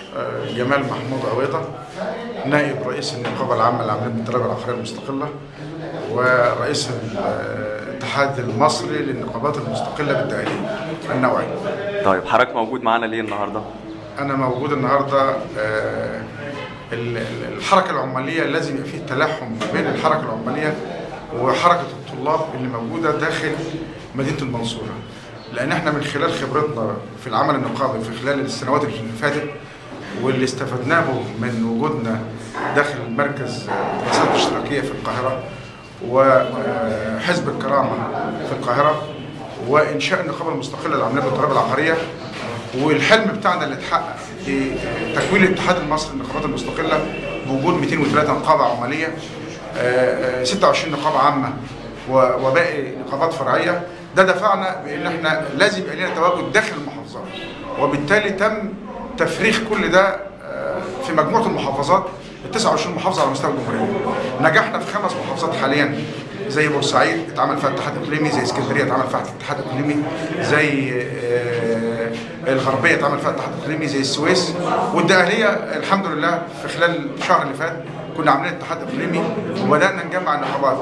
آه، جمال محمود عويضة نائب رئيس النقابة العامة للعاملين بالضرائب العقارية المستقلة ورئيس الاتحاد المصري للنقابات المستقلة بالتأهيل النوعي طيب حضرتك موجود معانا ليه النهارده؟ أنا موجود النهاردة آه، ال- ال- الحركة العمالية لازم يبقى فيه تلاحم ما بين الحركة العمالية وحركة الطلاب اللي موجودة داخل مدينة المنصورة لأن احنا من خلال خبرتنا في العمل النقابي في خلال السنوات اللي فاتت واللي استفدناه من وجودنا داخل مركز دراسات اشتراكية في القاهرة وحزب الكرامة في القاهرة وإنشاء النقابة المستقلة للعمليات والضرائب العقارية والحلم بتاعنا اللي اتحقق في تكوين الاتحاد المصري للنقابات المستقله بوجود 203 نقابه عماليه آه، آه، 26 نقابه عامه و- وباقي نقابات فرعيه ده دفعنا بان احنا لازم يبقى لنا تواجد داخل المحافظات وبالتالي تم تفريغ كل ده آه، في مجموعه المحافظات ال 29 محافظه على مستوى الجمهوريه نجحنا في خمس محافظات حاليا زي بورسعيد اتعمل فيها اتحاد اقليمي زي اسكندريه اتعمل فيها اتحاد اقليمي زي آه، الغربيه اتعمل فيها اتحاد اقليمي زي السويس والدقهليه الحمد لله في خلال الشهر اللي فات كنا عاملين اتحاد اقليمي وبدانا نجمع النقابات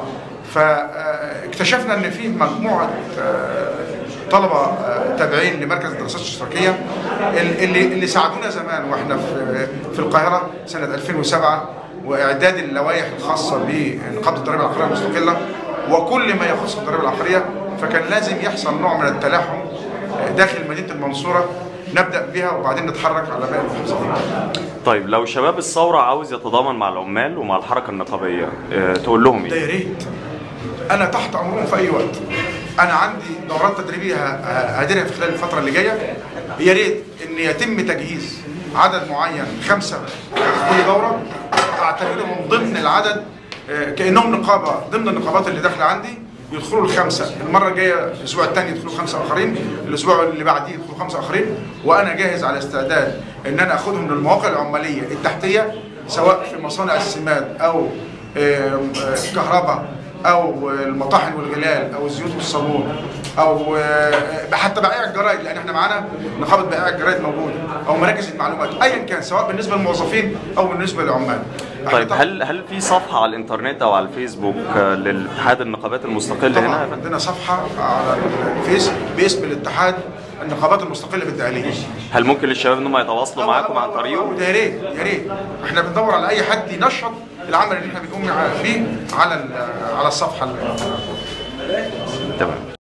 فاكتشفنا ان في مجموعه آه، طلبه آه، تابعين لمركز الدراسات الاشتراكيه اللي اللي ساعدونا زمان واحنا في في القاهره سنه 2007 واعداد اللوائح الخاصه بنقابه الضرائب العقاريه المستقله وكل ما يخص الضرائب العقاريه فكان لازم يحصل نوع من التلاحم داخل مدينه المنصوره نبدا بها وبعدين نتحرك على باقي المحافظات. طيب لو شباب الثوره عاوز يتضامن مع العمال ومع الحركه النقابيه اه تقول لهم ده ايه؟ يا ريت انا تحت امرهم في اي وقت انا عندي دورات تدريبيه ه- هديرها في خلال الفتره اللي جايه يا ريت ان يتم تجهيز عدد معين خمسه في كل دوره اعتبرهم ضمن العدد آه، كانهم نقابه ضمن النقابات اللي داخله عندي يدخلوا الخمسه المره الجايه الاسبوع الثاني يدخلوا خمسه اخرين الاسبوع اللي بعديه يدخلوا خمسه اخرين وانا جاهز على استعداد ان انا اخدهم للمواقع العماليه التحتيه سواء في مصانع السماد او آم، آه، كهرباء او المطاحن والغلال او الزيوت والصابون او آه، حتى بائع الجرايد لان احنا معانا نقابه بائع الجرايد موجوده او مراكز المعلومات ايا كان سواء بالنسبه للموظفين او بالنسبه للعمال إحنا طيب طبعاً- هل هل في صفحه على الانترنت او على الفيسبوك اه للاتحاد النقابات المستقل هنا؟ طبعا عندنا صفحه على الفيس باسم الاتحاد النقابات المستقله بالتأهيل هل ممكن للشباب ان هم يتواصلوا معاكم عن طريقه؟ يا ريت يا ريت احنا بندور على اي حد ينشط العمل اللي احنا بنقوم فيه على ال- على الصفحه اللي تمام